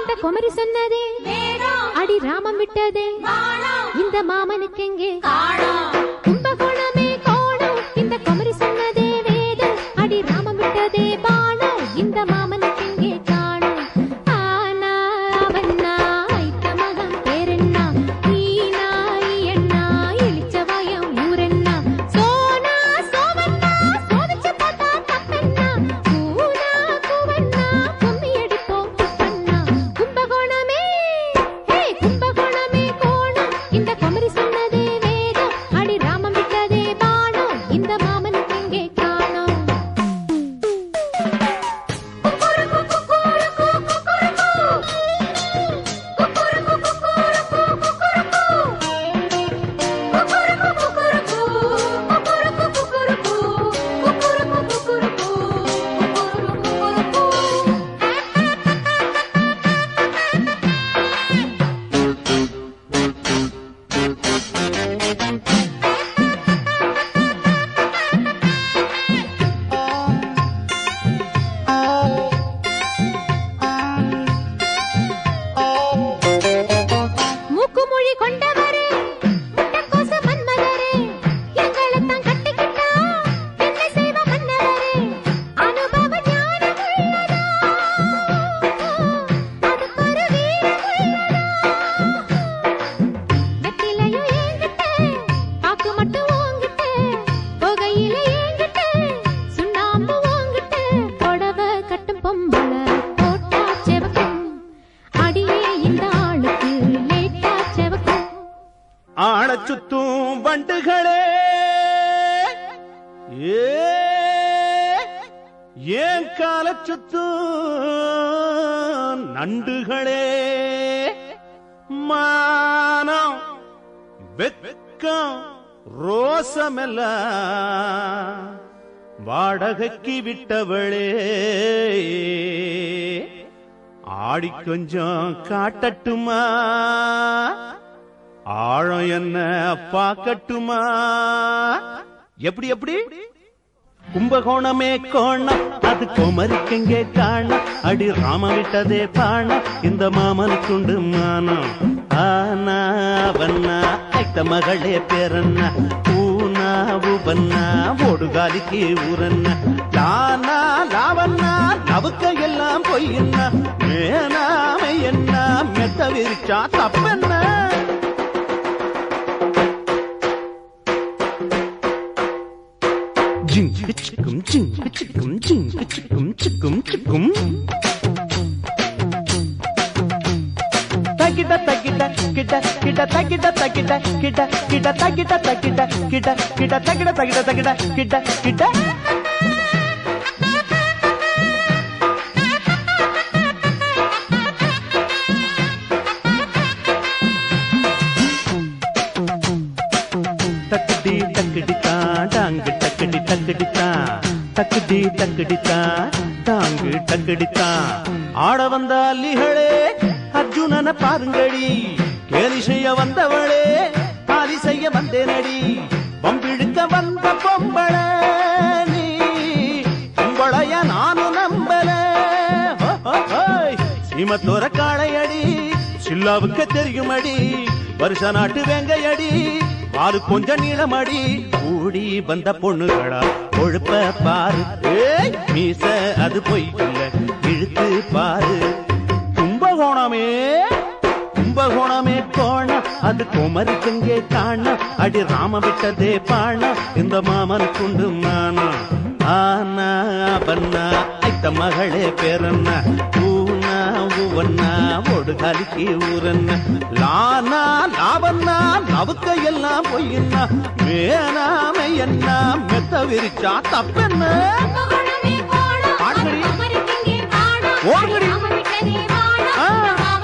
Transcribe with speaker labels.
Speaker 1: இந்த குமரி சொன்னதே அடி ராமம் விட்டதே இந்த மாமனுக்கு எங்கே கும்பகோணமே கோணம் இந்த குமரி சொன்னதே வேதம் அடி ராமம் விட்டதே பானம் இந்த மாமனுக்கு எங்கே காணும் ஆனா அவன்னா ஐத்த மகன் பேரென்னா ஈனா ஈயண்ணா இளிச்சவாயம் ஊரென்னா சோனா சோவண்ணா சோதிச்சு பார்த்தா தப்பென்னா கூனா கூவண்ணா கும்மி அடிப்போம் குப்பண்ணா கும்பகோணமே ஹே கும்பகோணமே கோணம் இந்த குமரி சொன்னதே வேதம் அடி ராமம் விட்டதே பானம் இந்த மாமனுக்கு எங்கே காணோம் மூக்குமொழி கொண்டவரே முட்டக்கோச மன்மதரே எங்களைத்தான் கட்டிக்கிட்டா என்ன செய்வ மன்னவரே அனுபவ ஞானம் உள்ளதா அதுக்கு ஒரு வீரம் உள்ளதா வெற்றிலையும் ஏங்கிட்ட பாக்கு மட்டும் ஓங்கிட்ட புகையில ஏங்கிட்ட சுண்ணாம்பு ஓங்கிட்ட புடவ கட்டும் பொம்பள போட்டா செவக்கும் அடியே இந்த ஆளுக்கு லேட்டா செவக்கும்
Speaker 2: ஆள சுத்தும் வண்டுகளே ஏ ஏன் கால சுத்தும் நண்டுகளே மானம் வெக்கம் ரோசமெல்லாம் வாடகைக்கு விட்டவளே ஆடி கொஞ்சம் காட்டட்டுமா ஆழம் என்ன பார்க்கட்டுமா எப்படி எப்படி கும்பகோணமே கோணம் அது குமரிக்கெங்கே காணம் அடி ராம விட்டதே பாணம் இந்த மாமனுக்குண்டு மானம் ஆனா வண்ணா ஐத்த மகளே பேரண்ணா ஊனா உபன்னா ஓடுகாலிக்கு ஊரண்ணா லானா லாவண்ணா நவுக்க எல்லாம் பொய்யண்ணா மேனாமை என்ன மெத்த விரிச்சா தப்பென்ன ஜிங்கு சிக்கும் ஜிங்கு சிக்கும் ஜிங்கு சிக்கும் சிக்கும் சிக்கும் தகிட தகிட கிட கிட தகிட தகிட கிட கிட தகிட தகிட கிட கிட தகிட தகிட தகிட கிட கிட தக்கடி தக்கடித்தா டாங்கு டக்கடி டக்கடித்தா தக்கடி டக்கடித்தா டாங்கு டக்கடித்தா ஆட வந்த அல்லிகளே அர்ஜுனன பாருங்கடி கேலி செய்ய வந்தவளே பாலி செய்ய வந்தேனடி வம்பிழுக்க வந்த பொம்பள நீ பொம்பளைய நானும் நம்பல ஹோ, ஹோ, ஹோய். சீமத்தோர காளையடி சில்லாவுக்கு தெரியுமடி வருஷ நாட்டு வெங்கையடி வாரு கொஞ்சம் நீளமடி கூடி வந்த பொண்ணுகளா கொழுப்ப பாரு ஏய் மீச அது பொய் இல்ல இழுத்து பாரு கும்பகோணமே கும்பகோணமே கோணம் அது குமரிக்கெங்கே காணம் அடி ராம விட்டதே பாணம் இந்த மாமன் குண்டு மானம் ஆனா பன்னா ஐத்த மகளே பேரண்ணா ஊனா உவண்ணா ஒடுகாலிக்கு ஊரண்ணா லானா லாவண்ணா நவுக்க எல்லாம் பொய்யண்ணா வேணாமை என்ன மெத்த விரிச்சா தப்பென்ன
Speaker 1: கும்பகோணமே கோணம்
Speaker 2: பாடுங்கடி.
Speaker 1: குமரிக்கெங்கே காணோம்
Speaker 2: ஓடுங்கடி.
Speaker 1: ராமன் விட்டதே பானம்
Speaker 2: ஆ.
Speaker 1: இந்த மாமனுக்கு